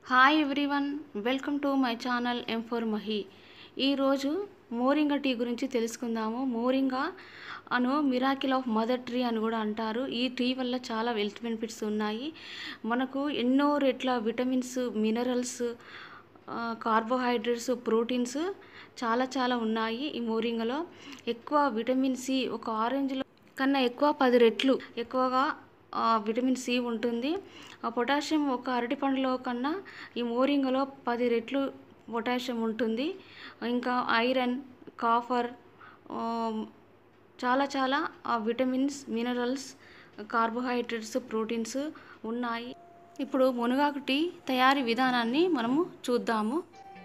hi everyone welcome to my channel M for Mahi ఈరోజు moringa tea గురించి తెలుసుకుందాము moringa అను మిరాకిల్ ఆఫ్ మదర్ ట్రీ అని కూడా అంటారు ఈ టీ వల్ల చాలా హెల్త్ బెనిఫిట్స్ ఉన్నాయి మనకు ఎన్నో రెట్ల విటమిన్స్ మినరల్స్ కార్బోహైడ్రేట్స్ ప్రోటీన్స్ చాలా చాలా ఉన్నాయి ఈ మోరింగలో ఎక్కువ విటమిన్ సి ఒక ఆరెంజ్లో కన్నా ఎక్కువ పది రెట్లు ఎక్కువగా ఆ, విటమిన్ సి ఉంటుంది ఆ పొటాషియం ఒక అరటి పండులో కన్నా ఈ మోరింగలో పది రెట్లు పొటాషియం ఉంటుంది ఇంకా ఐరన్ కాఫర్ ఆ, చాలా చాలా ఆ విటమిన్స్ మినరల్స్ కార్బోహైడ్రేట్స్ ప్రోటీన్స్ ఉన్నాయి ఇప్పుడు మునగాకు టీ తయారీ విధానాన్ని మనము చూద్దాము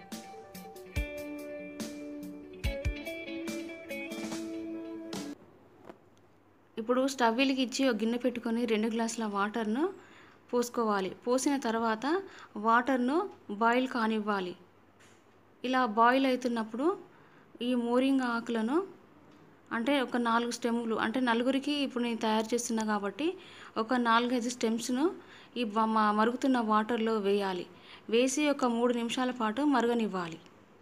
ఇప్పుడు స్టవ్ వెలిగించి ఒక గిన్నె పెట్టుకొని రెండు గ్లాసుల వాటర్ను పోసుకోవాలి పోసిన తర్వాత వాటర్ను బాయిల్ కానివ్వాలి ఇలా బాయిల్ అవుతున్నప్పుడు ఈ మోరింగ్ ఆకులను అంటే ఒక నాలుగు స్టెమ్లు అంటే నలుగురికి ఇప్పుడు నేను తయారు చేస్తున్నా కాబట్టి ఒక నాలుగైదు స్టెమ్స్ను ఈ బ- మ- మరుగుతున్న వాటర్లో వేయాలి వేసి ఒక మూడు నిమిషాల పాటు మరగనివ్వాలి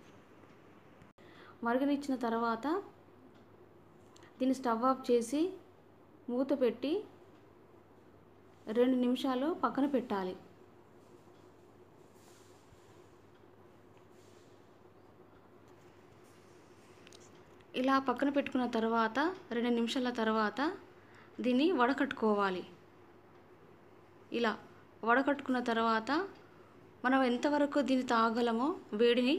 మరగనిచ్చిన తర్వాత దీన్ని స్టవ్ ఆఫ్ చేసి మూత పెట్టి రెండు నిమిషాలు పక్కన పెట్టాలి ఇలా పక్కన పెట్టుకున్న తర్వాత రెండు నిమిషాల తర్వాత దీన్ని వడకట్టుకోవాలి ఇలా వడకట్టుకున్న తర్వాత మనం ఎంతవరకు దీన్ని తాగలమో వేడిని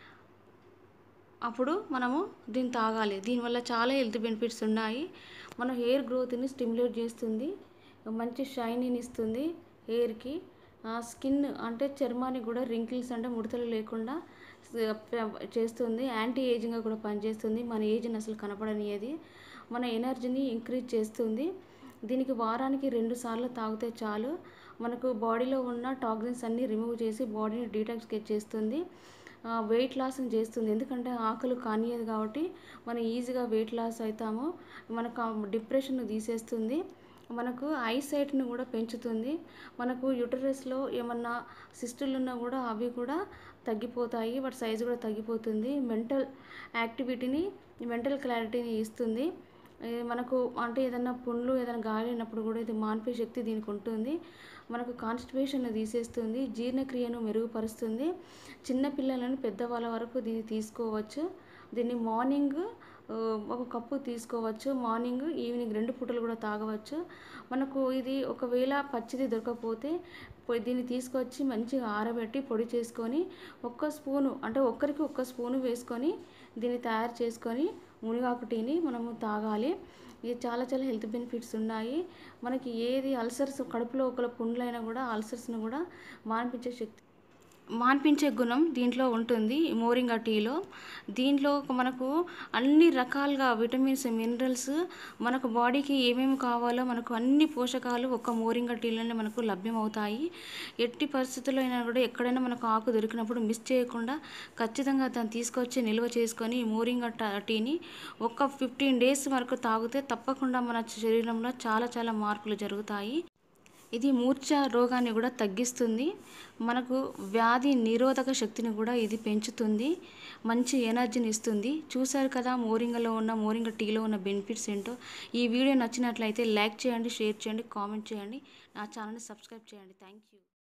అప్పుడు మనము దీన్ని తాగాలి దీనివల్ల చాలా హెల్త్ బెనిఫిట్స్ ఉన్నాయి మన హెయిర్ గ్రోత్ని స్టిమ్యులేట్ చేస్తుంది మంచి షైనింగ్ ఇస్తుంది హెయిర్కి స్కిన్ అంటే చర్మానికి కూడా రింకిల్స్ అంటే ముడతలు లేకుండా స- ప- చేస్తుంది యాంటీ ఏజింగ్గా కూడా పనిచేస్తుంది మన ఏజ్ని అసలు కనపడనియది మన ఎనర్జీని ఇంక్రీజ్ చేస్తుంది దీనికి వారానికి రెండు సార్లు తాగితే చాలు మనకు బాడీలో ఉన్న టాక్సిన్స్ అన్నీ రిమూవ్ చేసి బాడీని డీటాక్సికేట్ చేస్తుంది వెయిట్ లాస్ని చేస్తుంది ఎందుకంటే ఆకలి కానియదు కాబట్టి మనం ఈజీగా వెయిట్ లాస్ అవుతాము మనకు డిప్రెషన్ తీసేస్తుంది మనకు ఐసైట్ని కూడా పెంచుతుంది మనకు యూటరస్లో ఏమన్నా సిస్టులు ఉన్నా కూడా అవి కూడా తగ్గిపోతాయి వాటి సైజు కూడా తగ్గిపోతుంది మెంటల్ యాక్టివిటీని మెంటల్ క్లారిటీని ఇస్తుంది ఏ మనకు అంటే ఏదైనా పుండ్లు ఏదైనా గాలినప్పుడు కూడా ఇది మాన్పే శక్తి దీనికి ఉంటుంది మనకు కాన్స్టిపేషన్ తీసేస్తుంది జీర్ణక్రియను మెరుగుపరుస్తుంది చిన్న పిల్లలను పెద్దవాళ్ళ వరకు దీన్ని తీసుకోవచ్చు దీన్ని మార్నింగ్ ఆ, ఒక కప్పు తీసుకోవచ్చు మార్నింగ్ ఈవినింగ్ రెండు పూటలు కూడా తాగవచ్చు మనకు ఇది ఒకవేళ పచ్చిది దొరకకపోతే పొ- దీన్ని తీసుకొచ్చి మంచిగా ఆరబెట్టి పొడి చేసుకొని ఒక్క స్పూను అంటే ఒక్కరికి ఒక్క స్పూను వేసుకొని దీన్ని తయారు చేసుకొని మునగాకు టీని మనము తాగాలి ఇది చాలా చాలా హెల్త్ బెనిఫిట్స్ ఉన్నాయి మనకి ఏది అల్సర్స్ కడుపులో ఒకళ్ళ పుండ్లైనా కూడా అల్సర్స్ను కూడా మాన్పించే శక్తి మాన్పించే గుణం దీంట్లో ఉంటుంది ఈ మోరింగా టీలో దీంట్లో ఒక మనకు అన్ని రకాలుగా విటమిన్స్ మినరల్స్ మనకు బాడీకి ఏమేమి కావాలో మనకు అన్ని పోషకాలు ఒక మోరింగా టీలోనే మనకు లభ్యమవుతాయి ఎట్టి పరిస్థితుల్లో అయినా కూడా ఎక్కడైనా మనకు ఆకు దొరికినప్పుడు మిస్ చేయకుండా ఖచ్చితంగా దాన్ని తీసుకొచ్చి నిల్వ చేసుకొని ఈ మోరింగా ట- టీని ఒక ఫిఫ్టీన్ డేస్ వరకు తాగితే తప్పకుండా మన శరీరంలో చాలా చాలా మార్పులు జరుగుతాయి ఇది మూర్ఛ రోగాన్ని కూడా తగ్గిస్తుంది మనకు వ్యాధి నిరోధక శక్తిని కూడా ఇది పెంచుతుంది మంచి ఎనర్జీని ఇస్తుంది చూశారు కదా మోరింగలో ఉన్న మోరింగ టీలో ఉన్న బెనిఫిట్స్ ఏంటో ఈ వీడియో నచ్చినట్లయితే లైక్ చేయండి షేర్ చేయండి కామెంట్ చేయండి నా ఛానల్ని సబ్స్క్రైబ్ చేయండి థ్యాంక్ యూ